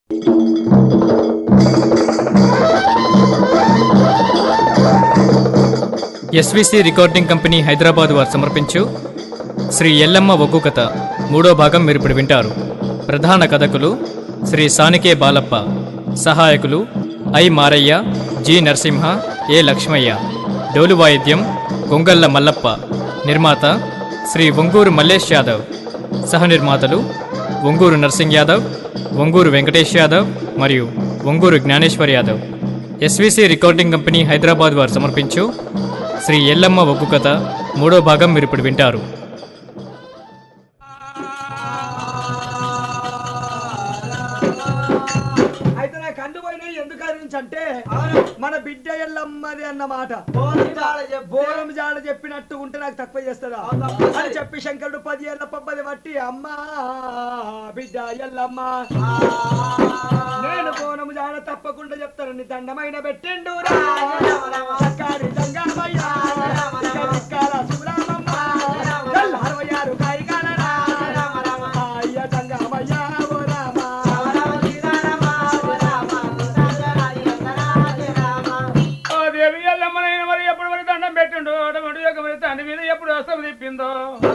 SVC recording company Hyderabad వారు సమర్పించు శ్రీ ఎల్లమ్మ ఒగ్గు కథ మూడో భాగం మీరు ఇప్పుడు వింటారు ప్రధాన కథకులు శ్రీ సానికే బాలప్ప సహాయకులు I Maraiah G Narasimha A Lakshmaiah డోలు వాయిద్యం గొంగళ్ళ మల్లప్ప నిర్మాత శ్రీ ఒంగూరు మల్లేష్ యాదవ్ సహ నిర్మాతలు ఒంగూరు నర్సింగ్ యాదవ్ ఒంగూరు వెంకటేష్ యాదవ్ మరియు Onguru Gnaneshwar Yadav SVC recording company Hyderabad వారు సమర్పించు శ్రీ ఎల్లమ్మ ఒగ్గు కథ మూడో భాగం మీరు ఇప్పుడు వింటారు అయితే నా కళ్ళు పోయినాయి ఎందుకు నుంచి అంటే మన బిడ్డ ఎల్లమ్మది అన్నమాట బోరం జాడ చెప్పినట్టు ఉంటే నాకు తక్కువ చేస్తుందా అని చెప్పి శంకరుడు పది ఏళ్ళ పబ్బది బట్టి అమ్మా బిడ్డ ఎల్లమ్మ నేను బోనం జాడ తప్పకుండా చెప్తాను నీ దండమైన పెట్టిండు రా. చక్కారి జంగమయ్య. ఇక చిక్కాల శివరామమ్మ. ఎల్ల అరవై ఆరు కాయిగాలరా. అయ్య జంగమయ్య ఓ రామ. ఓ దేవి ఎల్లమ్మనైన మరి ఎప్పుడు మరి దండం పెట్టిండు అటువంటి యొక్క మరి తండ్రి మీద ఎప్పుడు వస్త్రం తిప్పిందో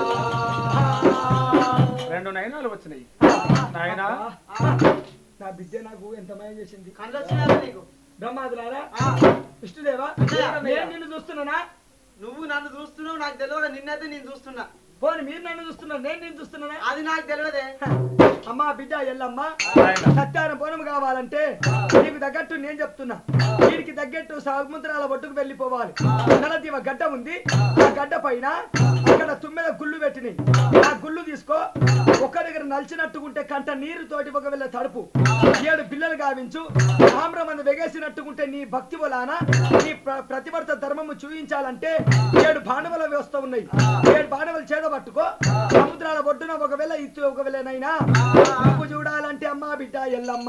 రెండు నయనాలు వచ్చినాయి నాయనా నా బిడ్డ నాకు ఎంత మాయం చేసింది కళ్ళు వచ్చినాయా నీకు బ్రహ్మాదులారా విష్ణుదేవా అన్నయ్య. నేను నిన్ను చూస్తున్నానా నువ్వు నన్ను చూస్తున్నావు నాకు తెలియదు నిన్నైతే నేను చూస్తున్నా పోనీ మీరు నన్ను చూస్తున్నారు నేను నేను చూస్తున్నానా అది నాకు తెలియదే అమ్మా బిడ్డ ఎల్లమ్మ నాయనా సత్యాన బోనం కావాలంటే నీకు తగ్గట్టు నేను చెప్తున్నా దీనికి తగ్గట్టు సముద్రాల ఒడ్డుకు వెళ్ళిపోవాలి నలదీవ గడ్డ ఉంది ఆ గడ్డ పైన అక్కడ తుమ్మెద గుళ్ళు పెట్టినాయి ఆ గుళ్ళు తీసుకో ఒక్క దగ్గర నలిచినట్టుకుంటే కంట నీరు తోటి ఒకవేళ తడుపు ఏడు పిల్లలు గావించు ఆమ్ర మంది వెగేసినట్టుకుంటే నీ భక్తి వలాన నీ ప్ర- ప్రతివర్త ధర్మము చూపించాలంటే ఏడు బాణవల వ్యవస్థ ఉన్నాయి ఏడు బాణవలు చేద పట్టుకో సముద్రాల ఒడ్డున ఒకవేళ ఇత్తు ఒకవేళనైనా నువ్వు చూడాలంటే అమ్మా బిడ్డ ఎల్లమ్మ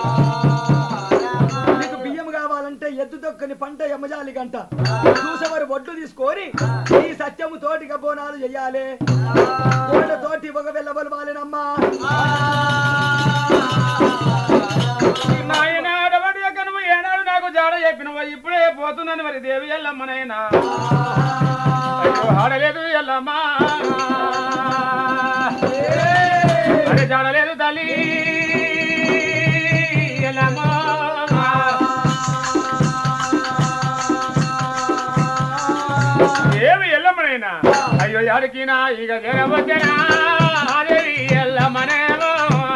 నీకు బియ్యం కావాలంటే ఎద్దు దొక్కని పంట ఎమ్మజాలి గంట చూసేవారు ఒడ్డు తీసుకొని ఈ సత్యము తోటిగా బోనాలు చెయ్యాలి కోళ్ళ తోటి ఒకవేళ వాళ్ళనమ్మా నాయనా అటువంటి యొక్క నువ్వు ఏనాడు నాకు జాడ చెప్పినవా ఇప్పుడే పోతున్నాను మరి దేవి ఎల్లమ్మనైనా అయ్యో ఆడలేదు ఎల్లమ్మా అరే జాడలేదు తల్లి ఎల్లమ్మా ఏమి ఎల్లమ్మనైనా అయ్యో యాడికినా ఇక జరవచ్చనా అదేవి ఎల్లమ్మనేమో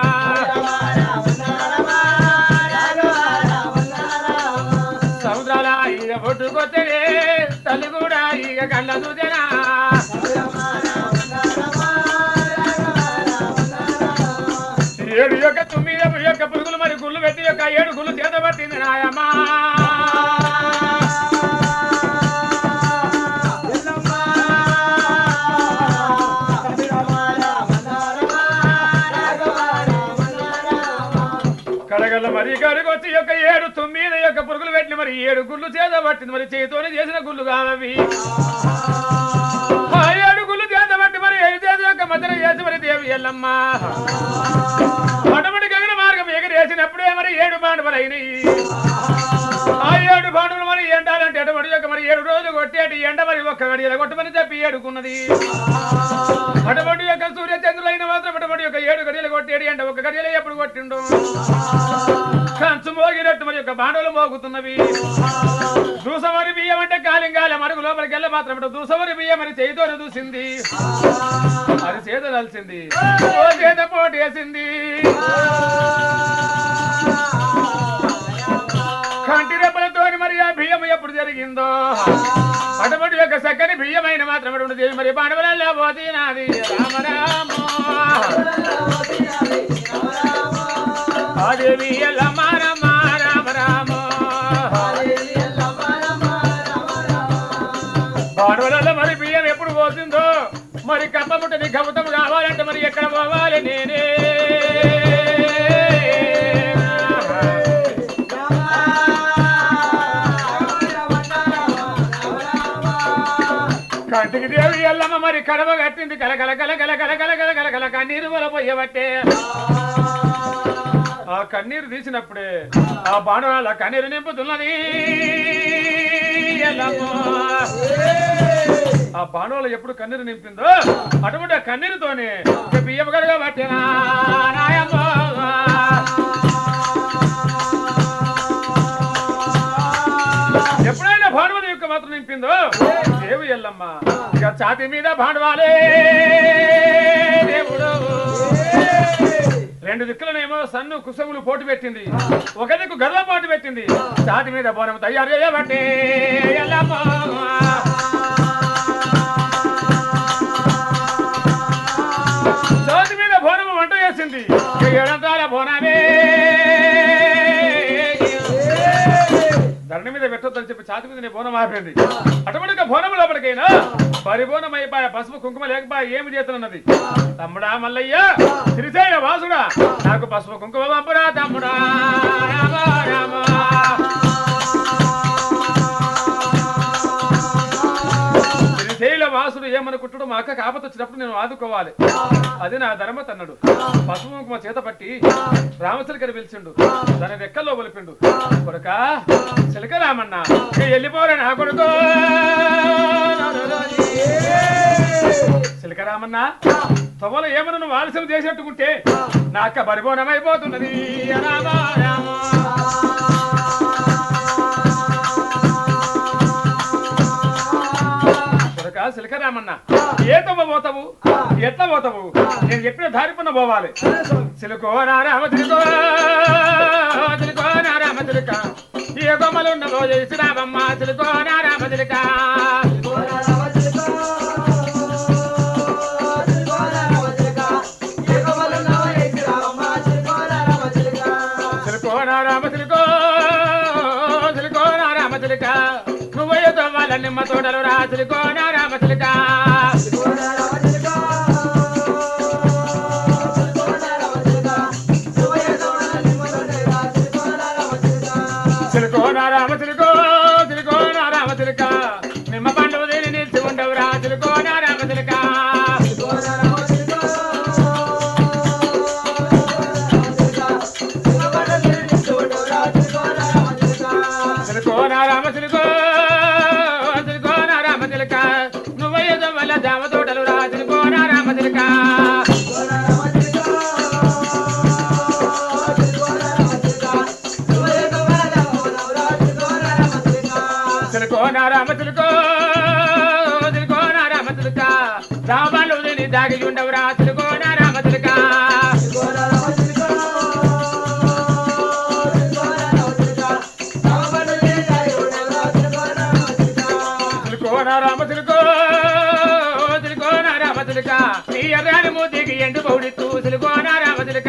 సముద్రాల ఇక పుట్టుకొచ్చే తల్లి కూడా ఇక కళ్ళ చూసేనా ఏడు యొక్క తొమ్మిది యొక్క పురుగులు మరి గుళ్ళు పెట్టి యొక్క ఏడు గుళ్ళు చేత పట్టింది నాయమ్మా కడగల మరి కడుగొచ్చి యొక్క ఏడు తొమ్మిది యొక్క పురుగులు పెట్టి మరి ఏడు గుళ్ళు చేత పట్టింది మరి చేతితోనే చేసిన గుళ్ళు కావవి ఆ ఏడు గుళ్ళు చేత పట్టి మరి ఏడు చేత యొక్క మధ్యన చేసి మరి దేవి ఎల్లమ్మ అటువంటి గగన మార్గం ఎగరేసినప్పుడే మరి ఏడు బాండవలు అయినాయి ఆ ఏడు బాండవులు మరి ఎండాలంటే అటువంటి యొక్క మరి ఏడు రోజులు కొట్టేటి ఎండ మరి ఒక్క గడియల కొట్టమని చెప్పి ఏడుకున్నది అటువంటి యొక్క సూర్య చంద్రులైన మాత్రం అటువంటి యొక్క ఏడు గడియలు కొట్టేడు ఎండ ఒక గడియలు ఎప్పుడు కొట్టిండు కంచు మోగినట్టు మరి యొక్క బాండవులు మోగుతున్నవి దూసమరి బియ్యం అంటే కాలింగాల మరుగు లోపలికి వెళ్ళ మాత్రం ఇటు దూసమరి బియ్యం మరి చేయితోనే దూసింది అది చేత కలిసింది ఓ చేత పోటేసింది కంటి రెప్పలతో మరి ఆ బియ్యం ఎప్పుడు జరిగిందో అటువంటి యొక్క చక్కని బియ్యమైన మాత్రం అటువంటి దేవి మరి బాణవల పోతీనాది రామరామ ఆ దేవి ఎల్లమ్మ రామ రామ రామ బాణవలలో మరి బియ్యం ఎప్పుడు పోతుందో మరి కప్పముట్టని కవితం కావాలంటే మరి ఎక్కడ పోవాలి నేనే కంటికి దేవి ఎల్లమ్మ మరి కడవ కట్టింది కల కల కల కల కల కల కల కల కల కన్నీరు వల పోయబట్టే ఆ కన్నీరు తీసినప్పుడే ఆ బాణాల కన్నీరు నింపుతున్నది ఎల్లమ్మ. ఆ బాణాలు ఎప్పుడు కన్నీరు నింపిందో అటువంటి ఆ కన్నీరుతోనే బియ్యం కడగా పట్టిన నాయమ్మ ఎప్పుడైనా భానుమతి యొక్క మాత్రం నింపిందో దేవి ఎల్లమ్మ ఇక ఛాతి మీద భాండవాలే దేవుడు రెండు దిక్కులనేమో సన్ను కుసములు పోటు పెట్టింది ఒక దిక్కు గర్వ పోటు పెట్టింది ఛాతి మీద బోనం తయారు చేయబట్టే ఎల్లమ్మ ఛాతి మీద బోనము వంట చేసింది ఇక ఏడంతాల బోనమే ధరణి మీద పెట్టొద్దని చెప్పి ఛాతి మీద నీ బోనం ఆపింది అటువంటి బోనం లోపలికైనా పరిబోనం అయిపోయా పసుపు కుంకుమ లేకపోయా ఏమి చేతున్నది తమ్ముడా మల్లయ్య శ్రీశైల వాసుడా నాకు పసుపు కుంకుమ పంపురా తమ్ముడా రామ రామ శ్రీశైల వాసుడు ఏమనుకుంటాడు మా అక్క కాపత వచ్చినప్పుడు నేను ఆదుకోవాలి అది నా ధర్మత అన్నాడు పసుపు కుంకుమ చేత పట్టి రామచిలకని పిలిచిండు దాని రెక్కల్లో ఒలిపిండు కొడుక చిలక రామన్న ఇక వెళ్ళిపోరా నా కొడుకు చిలక రామన్న తొమలు ఏమన్నా నువ్వు ఆలస్యం చేసేట్టుకుంటే నా అక్క పరిపూర్ణం అయిపోతున్నది రామ రామ కొడుక సిలకరామన్న ఏ తొమ్మ పోతావు ఎట్లా పోతావు నేను చెప్పిన దారి పన్న పోవాలి సిలుకో నారామ తిరుకో తిరుకో నారామ తిరుక ఏ బొమ్మలున్నదో చేసినావమ్మ సిలుకో నారామ తిరుక సిలుకో నారామ తిరుకో సిలుకో నారామ తిరుక నువ్వయ్య తవ్వాల నిమ్మ తోటలు రా సిలుకో నారామ తిరుక సిలుకో నారామ సిలుకో సిలుకో నారామ సిలుక నిమ్మ పండుగ దీని నిలిచి ఉండవురా సిలుకో నారామ సిలుక సిలుకో నారామ సిలుకో సిలుకో నారామ సిలుక నువ్వయ్య వల్ల జామ తోటలు రా సిలుకో నారామ సిలుక సిలుకో నారామ సిలుకో సిలుకో నారామ సిలుక రామాలు దీని దాగి ఉండవురా సిలుకో నారామ సిలుక సిలుకో నారామ సిలుకో సిలుకో నారామ సిలుక నీ ఎర్రాని మూతికి ఎండు పౌడితూ సిలుకో నారామ సిలుక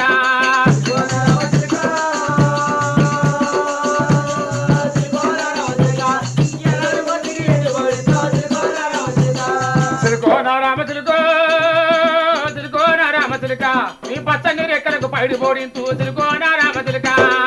సిలుకో నారామ సిలుకో సిలుకో నారామ సిలుక నీ పచ్చని రెక్కలకు పైడి పోడింతూ సిలుకో నారామ సిలుక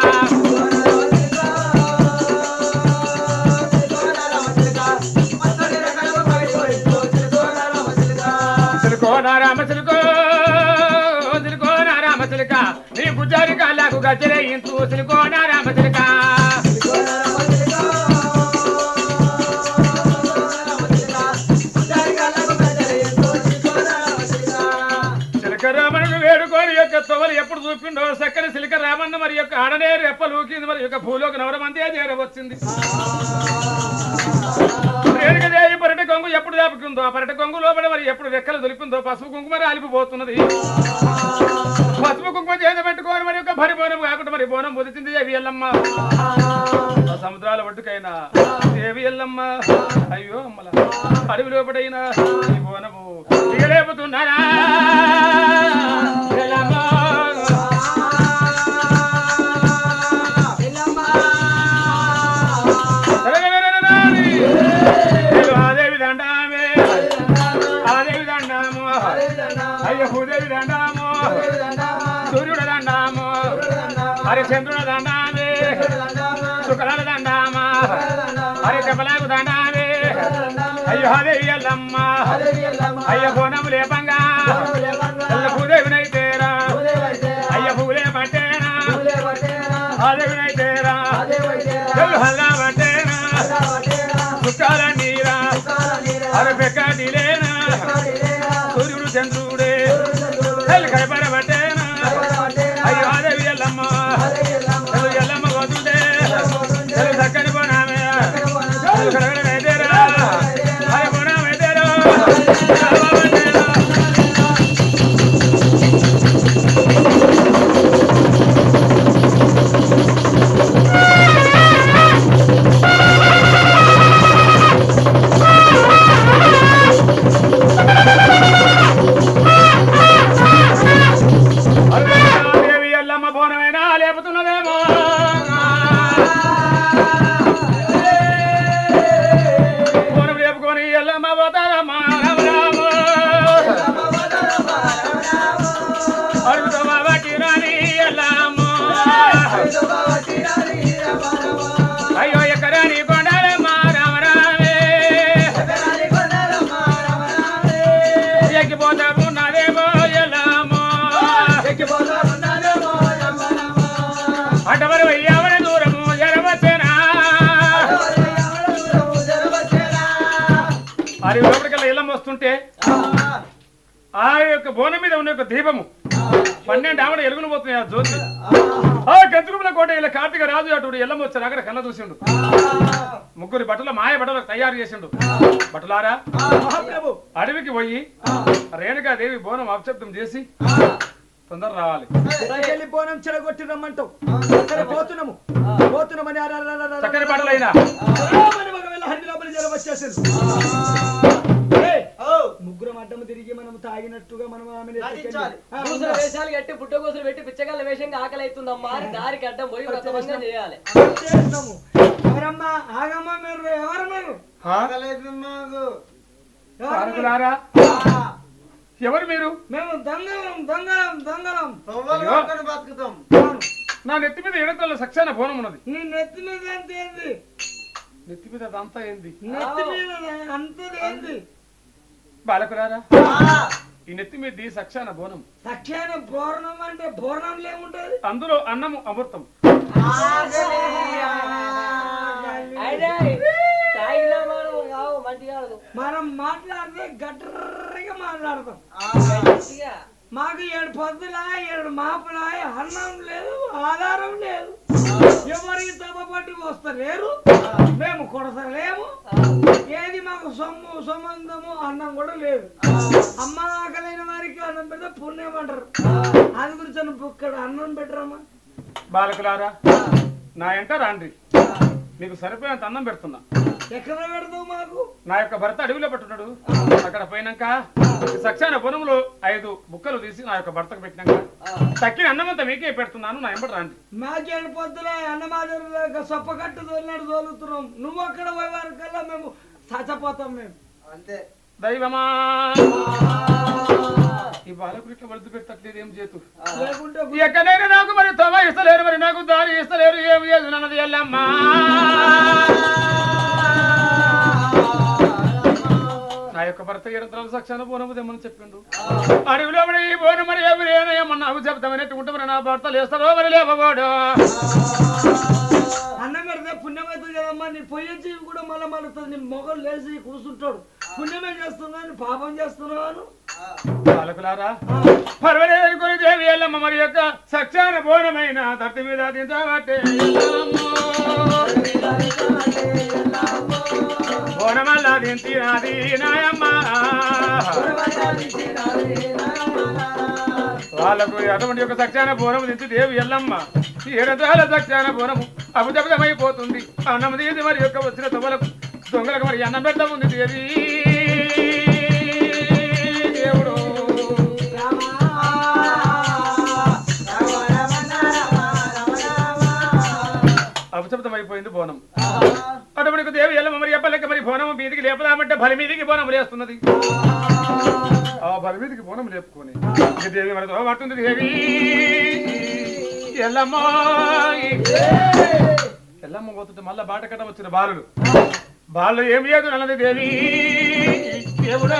సిలుకో నారామ సిలుకో సిలుకో నారామ సిలుక నీ గుజ్జారి కాళ్ళకు గజ్జలే ఇంతూ సిలుకో నారామ సిలుక సిలక రామను వేడుకోని యొక్క తొవలు ఎప్పుడు చూపిండో సక్కని సిలిక రామన్న మరి యొక్క ఆడనే రెప్పలూకింది మరి యొక్క భూలోకి నవరమందే చేరవచ్చింది రేణుకదేవి పరట కొంగు ఎప్పుడు దాపుకుందో ఆ పరట కొంగు లోపల మరి ఎప్పుడు రెక్కలు దొలిపిందో పసుపు కుంకుమ రాలిపోతున్నది పసుపు కుంకుమ చేత పెట్టుకోని మరి యొక్క భరి బోనం కాకుండా మరి బోనం పొదిచింది దేవి ఎల్లమ్మ ఆ సముద్రాల ఒడ్డుకైనా దేవి ఎల్లమ్మ అయ్యో అమ్మల అడవి లోపడైనా ఈ బోనము దిగలేపుతున్నారా ఎల్లమ్మ ఆదేవి దండామే ఆదేవి దండాము అయ్య భూదేవి దండాము సూర్యుడు దండాము హరిచంద్రుడు దండామే శుక్రాల దండామా హరి చెప్పలకు దండామే అయ్యో ఆదేవి ఎల్లమ్మ అయ్య బోనము లేపంగా అల్ల భూదేవినైతేరా అయ్య భూలే పట్టేనా అదేవినైతేరా ఎవరు హల్లామంటేనా చుక్కాల నీరా అరపెక్కడిలేనా సూర్యుడు చంద్రుడే తల్లి కనపడబట్టేనా అయ్యో అదేవి ఎల్లమ్మ తెలుగు ఎల్లమ్మ వదుదే తెలుగు చక్కని పోనామే తెలుగు కడగడమైతేరా అరే పోనామైతేరా దేవి ఎల్లమ్మ బోనమైనా లేపుతున్నదేమో బోనం లేపుకొని ఎల్లమ్మ పోతారమ్మా రామ రామ అడుగుతావా వాటి రాని ఎల్లమ్మ అయ్యో ఎక్కరాని కొండాలమ్మ రామ రామే ఎక్కిపోతా ఉన్నదేమో ఎల్లమ్మ అటవరు వెయ్యవడ దూరము జరవచ్చేనా అది లోపలికెళ్ళ ఇళ్ళం వస్తుంటే ఆ యొక్క బోనం మీద ఉన్న యొక్క దీపము పన్నెండు ఆవిడ ఎలుగులు పోతున్నాయి ఆ జ్యోతి ఆ గంతుకుల కోట ఇలా కార్తీక రాజు అటు ఎల్లం వచ్చారు అక్కడ కళ్ళ చూసిండు ముగ్గురు బట్టల మాయ బట్టలు తయారు చేసిండు బట్టలారా మహాప్రభు అడవికి పోయి రేణుకాదేవి బోనం అపశబ్దం చేసి తొందర రావాలి వెళ్ళి బోనం చెడగొట్టి రమ్మంటావు సరే పోతున్నాము పోతున్నామని అర- అర- అర- అర- చక్కని బట్టలైనా రామని మగ హండి లోపలి జ్వరం వచ్చేసింది ఏయ్, ముగ్గురం అడ్డము తిరిగి మనం తాగినట్టుగా మనం ఆమెను ఎత్తుకెళ్ళి- నటించాలి. ఆ, పూసల వేషాలు కట్టి పుట్టగోసులు పెట్టి పిచ్చగల్ల వేషంగా ఆకలి అవుతుందమ్మా అని దారికి అడ్డం పోయి వ్రతభంగం చేయాలి చేసినాము. ఎవరమ్మా ఆగమ్మా మీరు ఎవరు మీరు హా? ఆగలేదు మాకు ఎవరు మీరు? పాలకులారా ఎవరు మీరు మేము దొంగలం దొంగలం దొంగలం తొవ్వలు అయ్యో. పట్టుకొని బతుకుతాం అవును. నా నెత్తి మీద ఎడతల సక్షాన బోనం ఉన్నది నీ నెత్తి మీద అంత ఏంది నెత్తి మీద అదంతా ఏంది నెత్తి మీద అంతది ఏంది బాలకులారా ఈ నెత్తి మీద ఈ సక్షాన బోనం సఖ్యాన పూర్ణం అంటే పూర్ణంలో ఏముంటది అందులో అన్నము అమృతం అయినా తాగినా మనం కావు మంచి కాదు మనం మాట్లాడితే గట్రగా మాట్లాడతాం మంచిగా మాకు ఏడు పొద్దులా ఏడు మాపులా అన్నం లేదు ఆధారం లేదు ఎవరికి తప్ప పట్టి వస్తలేరు మేము కొడతలేము ఏది మాకు సొమ్ము సంబంధము అన్నం కూడా లేదు అమ్మ ఆకలైన వారికి అన్నం పెడితే పుణ్యం అంటారు అది గురించి నువ్వు ఇక్కడ అన్నం పెట్టరమ్మా బాలకులారా నా ఎంట రాండ్రి మీకు సరిపోయినంత అన్నం పెడుతున్నా ఎక్కడ పెడతావు మాకు నా యొక్క భర్త అడవిలో పట్టున్నాడు అక్కడ పోయినాక ఈ సక్షాన బోనములో ఐదు బుక్కలు తీసి నా యొక్క భర్తకు పెట్టినాక తక్కిన అన్నమంతా మీకే పెడుతున్నాను నా ఎంబడి రాండి మాకేడు పొద్దుల అన్నమాదిరి సొప్ప కట్టు తోలినాడు తోలుతున్నాం నువ్వు అక్కడ పోయే వరకల్లా మేము చచ్చిపోతాం మేము అంతే దైవమా ఈ బాలకుడు ఇట్లా వలుదు పెట్టట్లేదు ఏం చేతు లేకుంటే ఎక్కడైనా నాకు మరి తమ ఇస్తలేరు మరి నాకు దారి ఇస్తలేరు ఏమి లేదు నన్నది ఎల్లమ్మా నా యొక్క భర్త ఇరంతరాలు సక్షాన బోనము తెమ్మని చెప్పిండు అడవిలో మరి ఈ బోనం మరి ఎవరు ఏమన్నా అవి చెప్తామని ఉంటే మరి నా భర్త లేస్తాడో మరి లేపబోడు అన్నం పెడితే పుణ్యం అవుతుంది కదమ్మా నీ పొయ్యి జీవి కూడా మళ్ళీ మలుతుంది నీ మొగలు లేచి కూర్చుంటాడు పుణ్యమే చేస్తున్నాను పాపం చేస్తున్నాను బాలకులారా పర్వాలేదు కొని దేవి ఎల్లమ్మ మరి యొక్క సక్షాన బోనమైన ధర్తి మీద దించబట్టే బోనమల్లా దించినది నాయమ్మ వాళ్ళకు అటువంటి యొక్క సత్యాన బోనము దించి దేవి ఎల్లమ్మ ఏడతాల సత్యాన బోనము అభిజబితమైపోతుంది అన్నం తీసి మరి యొక్క వచ్చిన తొవ్వలకు దొంగలకు మరి అన్నం పెడతా ఉంది దేవి దేవుడు అభిశబ్దమైపోయింది బోనం అటువంటి దేవి ఎల్లమ్మ మరి ఎప్పలేక మరి బోనం మీదికి లేపదామంటే బలి మీదికి బోనం లేస్తున్నది ఆ బలి మీదికి బోనం లేపుకొని ఇక దేవి మనతో పడుతుంది దేవి ఎల్లమ్మ ఎల్లమ్మ పోతుంటే మళ్ళా బాట కట్ట వచ్చిన బాలుడు బాలు ఏం లేదు అన్నది దేవి దేవుడా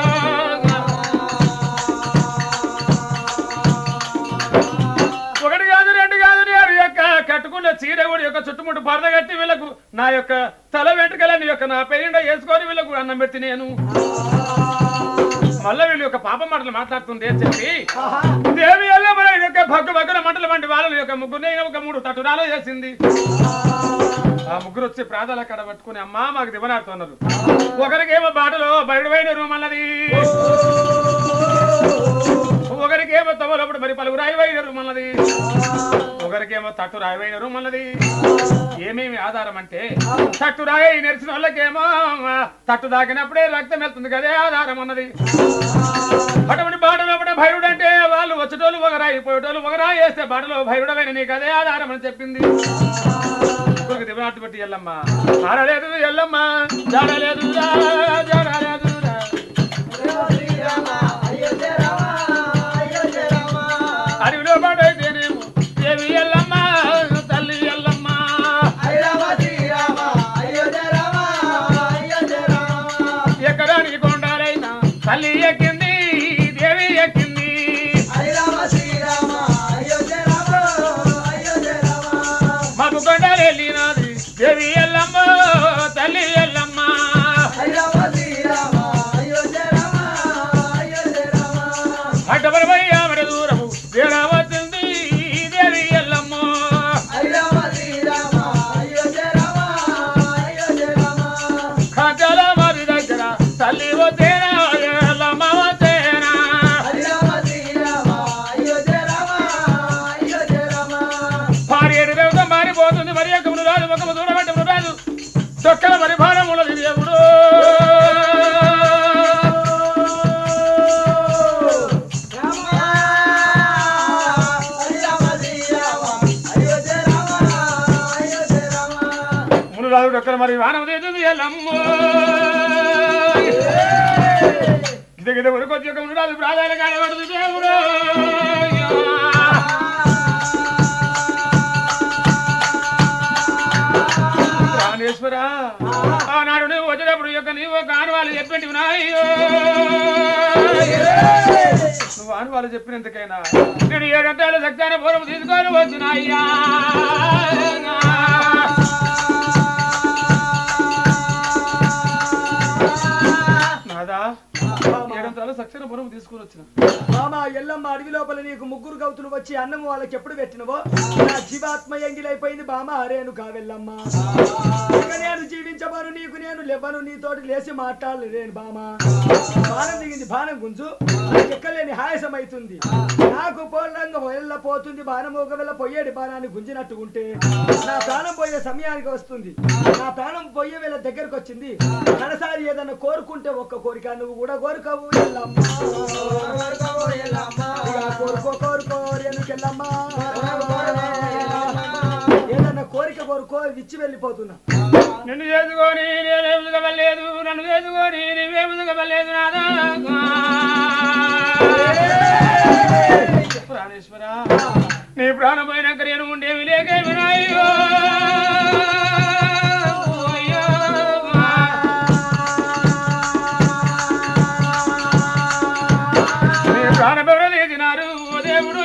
ఒకటి కాదు రెండు కాదు నేను యొక్క కట్టుకున్న చీర కూడా యొక్క చుట్టుముట్టు పరద కట్టి వీళ్ళకు నా యొక్క తల వెంట్రుకలని యొక్క నా పెరిండ వేసుకొని వీళ్ళకు అన్నం పెట్టి నేను మళ్ళీ వీళ్ళు యొక్క పాప మాటలు మాట్లాడుతుంది అని చెప్పి ఆహా దేవి వల్ల మన యొక్క భక్తు భక్తుల మంటల వంటి వాళ్ళ యొక్క ముగ్గురు ఒక మూడు తట్టురాలు చేసింది ఆ ముగ్గురు వచ్చి ప్రాధాల కడ పట్టుకుని అమ్మా మాకు దివనాడుతున్నారు ఒకరికేమో బాటలో బయటపోయిన రూమ్ అన్నది ఒకరికేమో తవ్వలప్పుడు మరి పలువురు రాయిపోయిన రూమ్ అన్నది ఒకరికేమో తట్టు రాయిపోయిన రూమ్ అన్నది ఏమేమి ఆధారం అంటే తట్టు రాయి నెరిసిన వాళ్ళకేమో తట్టు దాకినప్పుడే రక్తం వెళ్తుంది కదే ఆధారం అన్నది అటువంటి బాటలో భైరుడు అంటే వాళ్ళు వచ్చేటోళ్ళు ఒక రాయి పోయేటోళ్ళు ఒక రాయి వేస్తే బాటలో భైరుడమైన నీకు అదే ఆధారం అని చెప్పింది కొడుకు దివనాటి బట్టి ఎల్లమ్మ ఆడలేదు ఎల్లమ్మ జాడలేదు రా, జాడలేదు రా. అడవిలో పాడైతేనేమో దేవి ఎల్లమ్మ తల్లి ఎల్లమ్మ ఎక్కడానికి కొండాలైనా తల్లి ఎక్కింది దేవి ఎక్కింది మాకు కొండాలు వెళ్ళినది దేవి ఎల్లమ్మ తల్లి ఎల్లమ్మ అడ్డబలమై ఆవిడ దూరము వేడవచ్చింది దేవి ఎల్లమ్మ కాంచాల వారి దగ్గర తల్లి వచ్చేనా ఎల్లమ్మ వచ్చేనా భార్య దేవత మారిపోతుంది మరి యొక్క మృగాలు ముఖము దూరబట్టి మృగాలు చొక్కల మరి భారములది దేవుడు మునురాజు ఒక్కల మరి వానం తీస్తుంది ఎల్లమ్మ గిద గిద ఉరకొచ్చి ఒక మునురాజు ప్రాధాన్య కాడబడుతుంది దేవుడు ప్రాణేశ్వర ఆనాడు నువ్వు వచ్చేటప్పుడు యొక్క నీవు ఒక ఆనవాళ్ళు చెప్పింటి నాయ్యో నువ్వు ఆనవాళ్ళు చెప్పినందుకైనా నేను ఏడంతాలు సత్యాన్ని పూర్వం తీసుకొని వచ్చినాయ్యా నాదా ఏడంతాలు సత్యాన పూర్వం తీసుకొని వచ్చిన మామ ఎల్లమ్మ అడవి లోపల నీకు ముగ్గురు గౌతులు వచ్చి అన్నం వాళ్ళకి ఎప్పుడు పెట్టినవో నా జీవాత్మ ఎంగిలైపోయింది బామ అరేను కావెల్లమ్మ ఇక నేను జీవించబను నీకు నేను లేవను నీతోటి లేచి మాట్లాడలేను బామ బాణం దిగింది బాణం గుంజు నాకు ఎక్కలేని హాయసం అవుతుంది నాకు పోలంగా వెళ్ళపోతుంది బాణం ఒక వెళ్ళ పొయ్యేడి బాణాన్ని గుంజినట్టుకుంటే నా ప్రాణం పోయే సమయానికి వస్తుంది నా ప్రాణం పోయే వేళ దగ్గరకు వచ్చింది కడసారి ఏదన్నా కోరుకుంటే ఒక్క కోరిక నువ్వు కూడా కోరుకోవు ఎల్లమ్మ ఇక కోరుకో కోరుకో ఎందుకెళ్ళమ్మా ఏదన్నా కోరిక కోరుకో ఇచ్చి వెళ్ళిపోతున్నా నిన్ను చేసుకొని నేనేమి వెళ్ళలేదు నన్ను చేసుకొని నీవేమి వెళ్ళలేదు నాదా ప్రాణేశ్వర నీ ప్రాణం పోయినాక నేను ఉండేవి లేకే వినాయో నీ ప్రాణం ఎవరో తీసినారు ఓ దేవుడు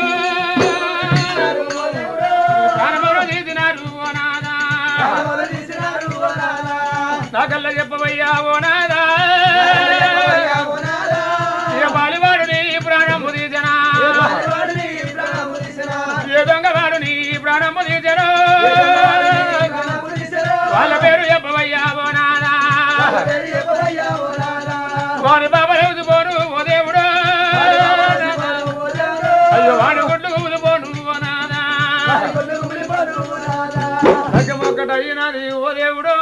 ప్రాణం ఎవరో తీసినారు ఓ నాదా నాకల్ల చెప్పవయ్యా ఓ నాదా ఏ బాలివాడు నీ ప్రాణము తీసనా ఏ దొంగవాడు నీ ప్రాణము తీసను వాళ్ళ పేరు చెప్పవయ్యా ఓ నాదా వాని బాబా పోను ఓ దేవుడు అయ్యో వాడి గుడ్లు పోను ఓ నాదా ఒక్కటైనది ఓ దేవుడు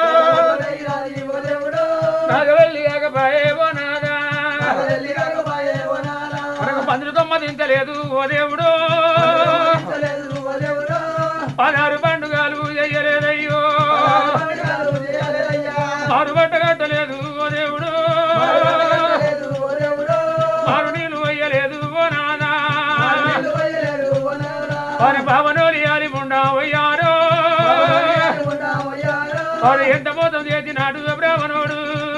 నాకు వెళ్ళి ఆగపాయే ఓ నాదా మనకు పందులు కొమ్మ తింటలేదు ఓ దేవుడు పదహారు పండుగలు చెయ్యలేదయ్యో ఆరు బట్ట కట్టలేదు ఓ దేవుడు ఆరు నీళ్ళు వేయలేదు ఓ నాదా వారి భావనోలి ఆలి ముండా వయ్యారో వాడు ఎంత మోతం చేసినాడు బ్రాహ్మణుడు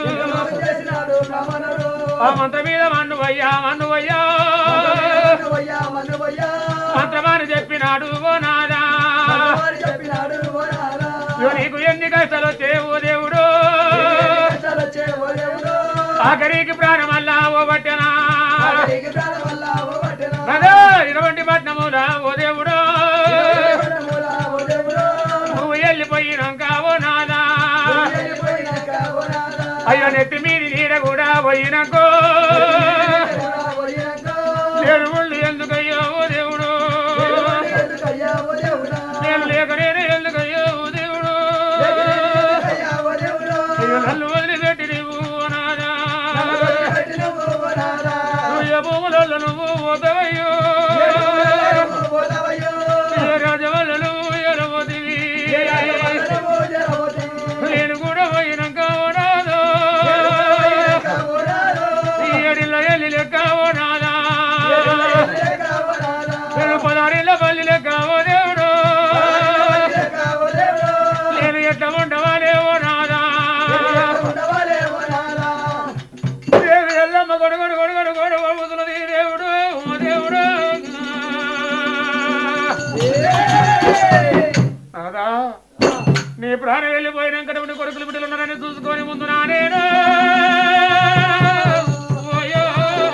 ఆ మంత్ర మీద మన్ను వయ్యా మన్ను వయ్యా మంత్రమాని చెప్పినాడు ఓ నాదా కష్టాలు వచ్చే ఓ దేవుడు ఆఖరికి ప్రాణం అల్లా ఓ బట్టెనా నగా ఇటువంటి పట్నముల ఓ దేవుడు నువ్వు వెళ్ళిపోయినాక ఓ నాదా అయ్యో నెత్తి మీది నీడ కూడా పోయినాకో నేను ఒళ్ళు ఎందుకయ్యో ఓ దేవుడు నేను లేక నేను ఎందుకయ్యో ఓ దేవుడు అయ్యో నన్ను వదిలిపెట్టి నీవు ఓ నాదా నువ్వు భూములలో నువ్వు పోతావయ్యో రాజవల్ల నువ్వు ఎలవదివి నేను కూడా పోయినాక ఓ నాదా ఈ అడిలో ఎల్లి లెక్క ఓ నాదా నేను పదారిళ్ళ పల్లి లెక్క ఓ దేవుడు నేను ఎట్లా ఉండవాలే ఓ నాదా దేవి ఎల్లమ్మ గొడగొడు గొడగొడు గొడవ వదులుది దేవుడు ఓ దేవుడు నాదా నీ ప్రాణం వెళ్ళిపోయినాక నీ కొడుకులు బిడ్డలు ఉన్నారని చూసుకొని ముందు నా నేను ఓయో.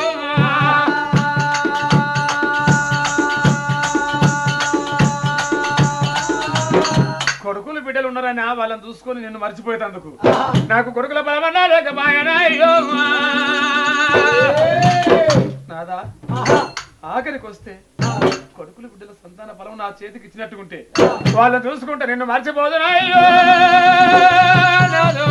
కొడుకులు బిడ్డలు ఉన్నారని ఆ వాళ్ళని చూసుకొని నిన్ను మర్చిపోయేటందుకు నాకు కొడుకుల బలమన్నా లేక బాయనా అయ్యో నాదా ఆఖరికి వస్తే కొడుకులు బిడ్డల సంతాన బలం నా చేతికి ఇచ్చినట్టుకుంటే వాళ్ళని చూసుకుంటే నిన్ను మర్చిపోదు అయ్యో నాదో.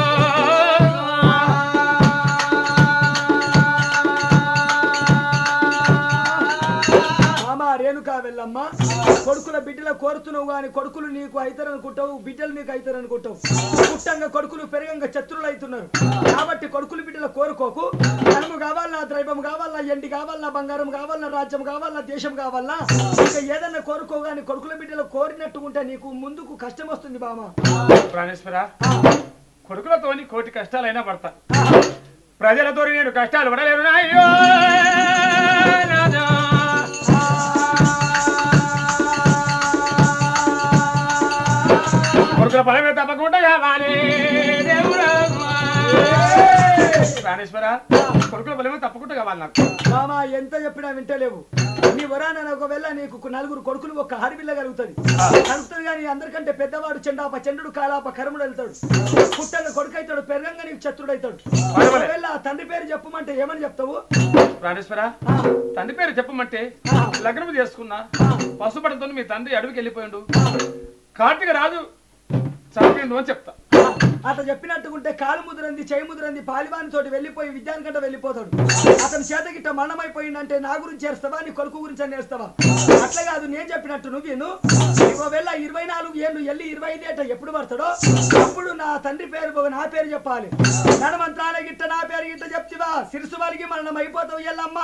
మామ రేణుకా వెళ్ళమ్మ కొడుకుల బిడ్డల కోరుతున్నావు గాని కొడుకులు నీకు అవుతారనుకుంటావు బిడ్డలు నీకు అవుతారనుకుంటావు పుట్టంగా కొడుకులు పెరగంగా శత్రులు అవుతున్నారు కాబట్టి కొడుకులు బిడ్డల కోరుకోకు ధనము కావాలన్నా ద్రైవం కావాలన్నా ఎండి కావాలన్నా బంగారం కావాలన్నా రాజ్యం కావాలన్నా దేశం కావాలన్నా ఇంకా ఏదన్నా కోరుకో గాని కొడుకుల బిడ్డలు కోరినట్టు ఉంటే నీకు ముందుకు కష్టం వస్తుంది బామ ప్రాణేశ్వర కొడుకులతోని కోటి కష్టాలైనా పడతా ప్రజలతో నేను కష్టాలు పడలేను అయ్యో నాదో. కొడుకుల ఫలమే తప్పకుండా కావాలి దేవుడా. ప్రాణేశ్వర కొడుకుల ఫలమే తప్పకుండా కావాలి నాకు మామ ఎంత చెప్పినా వింటలేవు నీ వరాన ఒకవేళ నీకు నలుగురు కొడుకులు ఒక ఆడపిల్ల కలుగుతుంది కలుగుతుంది కానీ అందరికంటే పెద్దవాడు చెండాప చంద్రుడు కాలాప కరముడు వెళ్తాడు పుట్టంగా కొడుకు అవుతాడు పెరగంగా నీకు శత్రుడు అవుతాడు ఒకవేళ ఆ తండ్రి పేరు చెప్పమంటే ఏమని చెప్తావు ప్రాణేశ్వర తండ్రి పేరు చెప్పమంటే లగ్నం చేసుకున్నా పశుపడంతో మీ తండ్రి అడవికి వెళ్ళిపోయిండు కార్తీక రాజు చనిపోయిండు అని చెప్తా అతను చెప్పినట్టుకుంటే కాలు ముదురంది చేయి ముదురంది పాలివాని తోటి వెళ్ళిపోయి విద్యానికంట వెళ్ళిపోతాడు అతని చేతగిట్ట మరణమైపోయిందంటే నా గురించి చేస్తావా నీ కొడుకు గురించి అని చేస్తావా అట్లా కాదు నేను చెప్పినట్టు నువ్వు విను ఒకవేళ ఇరవై నాలుగు ఏళ్ళు వెళ్ళి ఇరవై ఐదు ఏట ఎప్పుడు పడతాడో అప్పుడు నా తండ్రి పేరు పోగా నా పేరు చెప్పాలి ధనమంత్రాల గిట్ట నా పేరు గిట్ట చెప్తివా సిరుసు వారికి మరణం అయిపోతావు ఎల్లమ్మా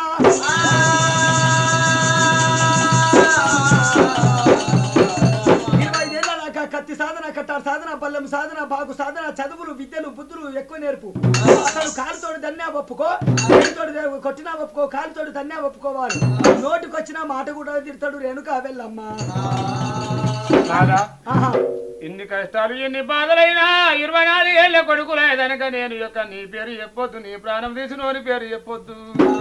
ఇరవై ఐదేళ్ల దాకా కత్తి సాధన కట్టారు సాధన పల్లెం సాధన బాగు సాధన చదువులు విద్యలు బుద్ధులు ఎక్కువ నేర్పు అసలు కాలుతోటి దన్యా ఒప్పుకో చేతితోటి దే- కొట్టినా ఒప్పుకో కాలుతోటి దన్యా ఒప్పుకోవాలి నోటికి వచ్చిన మాట కూడా తిడతాడు రేణుక వెళ్ళమ్మా రాదా ఆహా ఇన్ని కష్టాలు ఎన్ని బాధలైనా ఇరవై నాలుగేళ్ల కొడుకులేదనక నేను యొక్క నీ పేరు చెప్పొద్దు నీ ప్రాణం తీసినోని పేరు చెప్పొద్దు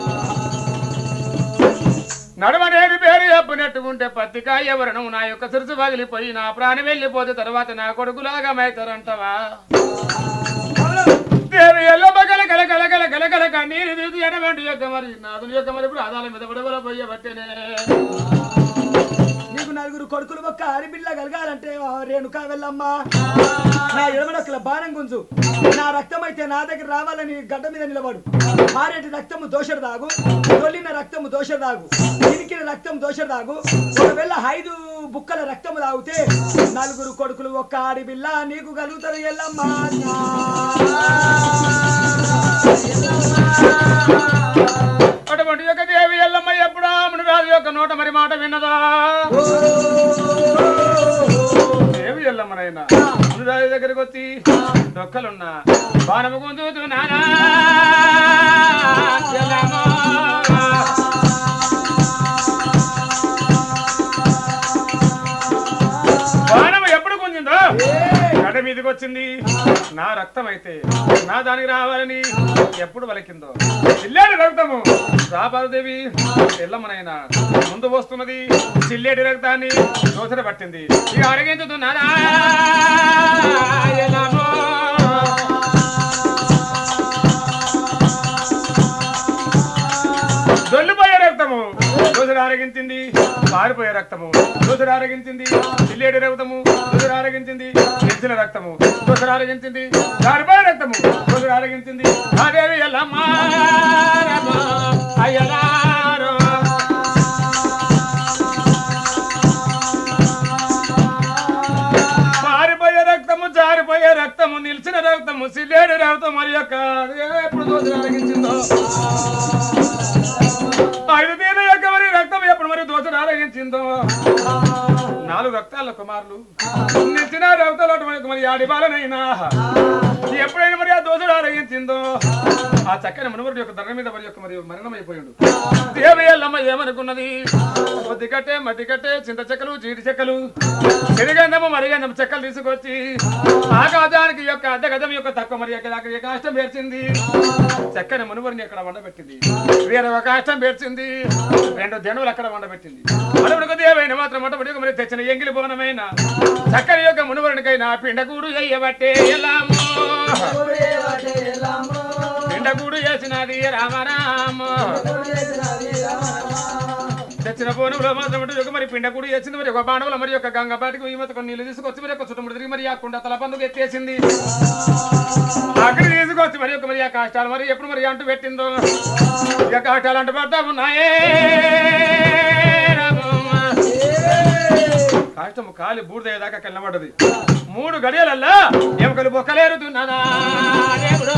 నడమ నేను పేరు చెప్పినట్టుకుంటే పత్తిక ఎవరను నా యొక్క సిరుసు పగిలిపోయి నా ప్రాణం వెళ్ళిపోతే తర్వాత నా కొడుకులాగా మైతారంటవా దేవి ఎల్లమ్మ కల కల కల కల కల కల కన్నీరు తీసి ఎడమంటి యొక్క మరి నాదుని యొక్క మరి ఇప్పుడు ఆదాల మీద పడవల పోయబట్టేనే నీకు నలుగురు కొడుకులు ఒక్క ఆడిపిల్ల కలగాలంటే ఆ రేణుక వెళ్ళమ్మా నా ఎడమడొక్కల బాణం గుంజు నా రక్తం అయితే నా దగ్గర రావాలని గడ్డ మీద నిలబడు మారేటి రక్తము దోషడు దాగు తొలిన రక్తము దోషడు దాగు ఇరికిన రక్తం దోషడు దాగు ఒకవేళ ఐదు బుక్కల రక్తము తాగితే నలుగురు కొడుకులు ఒక్క ఆడిపిల్ల నీకు కలుగుతారు ఎల్లమ్మా అటువంటి యొక్క దేవి ఎల్లమ్మ ఎప్పుడు అమ్మడు రాజు యొక్క నోట మరి మాట విన్నదా దేవి ఎల్లమ్మనైనా అమ్మడు రాజు దగ్గరికి వచ్చి డొక్కలున్నా బాణము గుంజుతున్నానా ఎల్లమ్మ. బాణము ఎప్పుడు గుంజిందో గడ మీద మీదకి వచ్చింది నా రక్తం అయితే నా దానికి రావాలని ఎప్పుడు వలికిందో చిల్లేటి రక్తము రాపాదేవి ఎల్లమ్మనైనా ముందు వస్తున్నది చిల్లేటి రక్తాన్ని దోసర పట్టింది ఇక అరగించుతున్నారా ఎల్లమ్మో. దొల్లిపోయే రక్తము దోసరు ఆరగించింది పారిపోయే రక్తము దోసరు ఆరగించింది చిల్లేడి రక్తము దోసరు ఆరగించింది నెచ్చిన రక్తము దోసరు ఆరగించింది పారిపోయే రక్తము దోసరు ఆరగించింది అదేవి ఎల్లమ్మ రమ్మ, అయ్యలారో. పారిపోయే రక్తము జారిపోయే రక్తము నిలిచిన రక్తము సిల్లేడు రక్తం మరి యొక్క ఎప్పుడు దోసరు ఆరగించిందో ఐదు తీర యొక్క మరి రక్తం ఎప్పుడు మరి దోచడు ఆరగించిందో నాలుగు రక్తాల కుమారులు నెచ్చిన రక్తాలు అటువంటి మరి ఆడి బాలనైనా ఎప్పుడైనా మరి ఆ దోచడు ఆరగించిందో ఆ చక్కని మనుమరుడు యొక్క దండ మీద మరి యొక్క మరి మరణమైపోయాడు దేవి ఎల్లమ్మ ఏమనుకున్నది కొద్ది కట్టే మట్టి కట్టే చింత చెక్కలు చీటి చెక్కలు చెరిగంధము మరిగంధం చెక్కలు తీసుకొచ్చి ఆకాశానికి యొక్క అద్దగదం యొక్క తక్కువ మరి యొక్క అక్కడ కాష్టం పేర్చింది చక్కని మునువరిని అక్కడ వండబెట్టింది వేరే ఒక కాష్టం పేర్చింది రెండు దెనువులు అక్కడ వండబెట్టింది మనవుడికి దేవైన మాత్రం మొట్టమొదటి మరి తెచ్చిన ఎంగిలి భవనమైన చక్కని యొక్క మునువరునికైనా పిండకూడు అయ్యబట్టే ఎలామో పిండకూడు చేసినది రామరామ తెచ్చిన పోనులో మాత్రం ఉంటే ఒక మరి పిండకూడు చేసింది మరి ఒక బాణవుల మరి ఒక గంగ బాటికి ఈ మొత్తం నీళ్ళు తీసుకొచ్చి మరి ఒక చుట్టముడు తిరిగి మరి ఆ కుండ తల పందుకు ఎత్తేసింది అక్కడ తీసుకొచ్చి మరి ఒక మరి ఆ కష్టాలు మరి ఎప్పుడు మరి అంటూ పెట్టిందో ఇక కష్టాలు అంటూ పడతా ఉన్నాయే రామమ్మ. కాష్టము కాలి బూడిదయ్యేదాకా కెళ్ళబడ్డది మూడు గడియలల్లా ఎముకలు బొక్కలేరుతున్నదా దేవుడు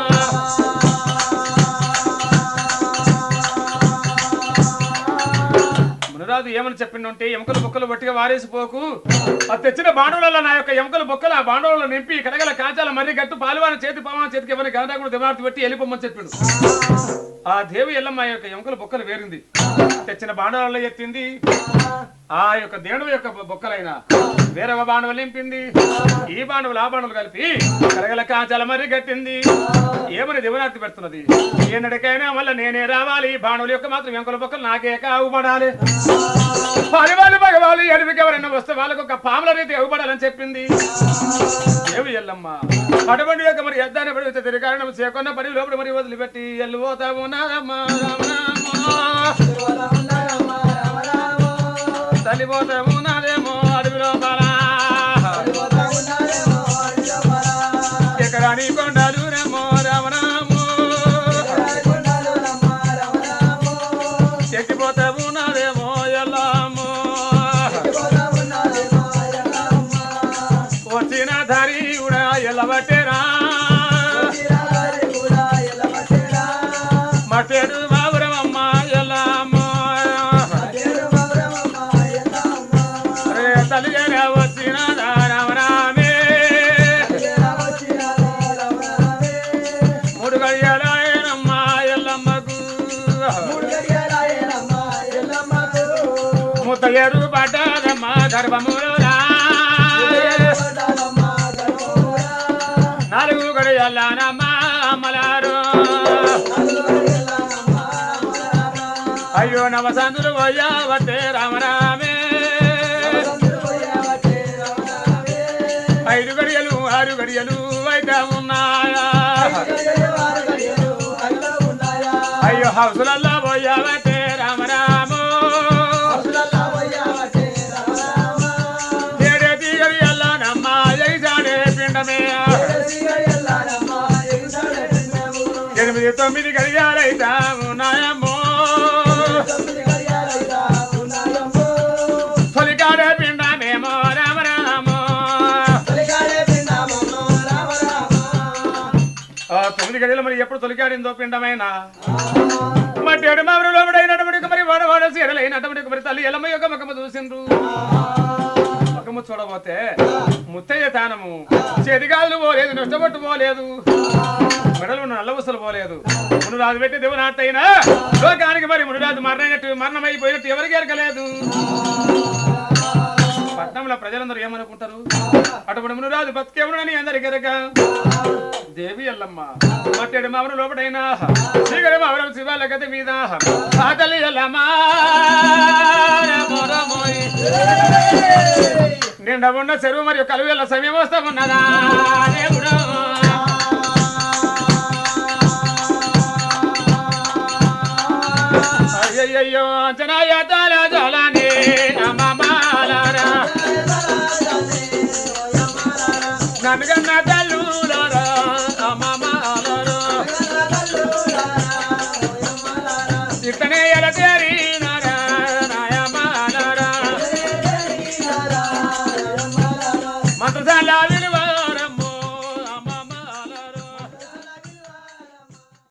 మునరాజు ఏమని చెప్పిండంటే ఎముకలు బొక్కలు బట్టిగా వారేసిపోకు ఆ తెచ్చిన బాండవులలో నా యొక్క ఎముకలు బొక్కలు ఆ బాండవులలో నింపి కడగల కాచాల మర్రి గట్టు పాలువాన చేతి పావన చేతికి ఎవరిని గంధా కూడా దిమార్తి పెట్టి వెళ్ళిపోమని చెప్పిండు ఆ దేవి ఎల్లమ్మ యొక్క ఎముకలు బొక్కలు వేరింది తెచ్చిన బాండవులలో ఎత్తింది ఆ యొక్క దేణువు యొక్క బొ- బొక్కలైన వేరొక బాణువులు నింపింది ఈ బాణువులు ఆ బాణువులు కలిపి కరగల కాచాల మర్రి కట్టింది ఏమని దివనార్తి పెడుతున్నది ఎన్నటికైనా మళ్ళీ నేనే రావాలి ఈ బాణువుల యొక్క మాత్రం ఎంకల బొక్కలు నాకే కావుపడాలి పరివాళ్ళు పగవాలి అడవికి ఎవరైనా వస్తే వాళ్ళకు ఒక పాముల రీతి అవ్వబడాలని చెప్పింది ఏమి ఎల్లమ్మ అటువంటి యొక్క మరి ఎద్దాన్ని పడి తిరిగి కారణం చేకొన్న పడి లోపల మరి వదిలిపెట్టి వెళ్ళిపోతాము నారమ్మ తల్లిపోతాము నాదేమో అడవి లోపల ఎకరాని కొండలు రేమో రామరాము ఎక్కిపోతాము నాదేమో ఎల్లమ్మ వచ్చిన ధరి కూడా ఎల్లబట్టేరా మట్టేడు బాబురమమ్మ ఎల్లమ్మ రే తల్లిగా వచ్చిన రామరామే మూడు గడియాలమ్మ ఎల్లమ్మకు ముత్తయ్యరు పడ్డారమ్మ గర్భమురా నాలుగు గడియాలనమ్మ అమ్మలారు అయ్యో నవసంతులు పోయావట్టే రామరామే ఐదు గడియలు ఆరు గడియలు అయితే ఉన్నాయా అయ్యో హౌసులల్లో పోయావట్టే రామరాము ఏడేటి గడియల్లోనమ్మ ఎగిసాడే పిండమే ఎనిమిది తొమ్మిది గడియాలైతా ఉన్నాయమ్మో తొలికాడే పిండమేమో రామరాము ఆ తొమ్మిది గడియలు మరి ఎప్పుడు తొలికాడిందో పిండమైనా మట్టి ఎడమావరు లోబడైనటువంటి మరి వాడవాడ సీరలైనటువంటి మరి తల్లి ఎలమ యొక్క ముఖము చూసిండ్రు ముఖము చూడబోతే ముత్తయ్య తానము చేతిగాలు పోలేదు నష్టపట్టు పోలేదు మెడలు ఉన్న నల్లవసలు పోలేదు మునురాజు పెట్టి దేవునాథైనా లోకానికి మరి మునురాజు మరణమైనట్టు మరణమైపోయినట్టు ఎవరికి ఎరకలేదు పట్నంలో ప్రజలందరూ ఏమనుకుంటారు అటువంటి మునురాజు బతికేవుడని అందరికి ఎరక దేవి ఎల్లమ్మ మట్టెడు మామను లోపడైనా శ్రీగడ మామరం శివాల గతి మీద ఆ తల్లి ఎల్లమ్మ మోరమోయ్. నిండా ఉన్న చెరువు మరియు కలువేల సమయం వస్తా ఉన్నదా దేవుడా అయ్యయ్యో అంచనాయ తాల జలానే అమ్మమాలారా నన్ను కన్న తల్లులారా అమ్మమాలారా ఇతనే ఎలతే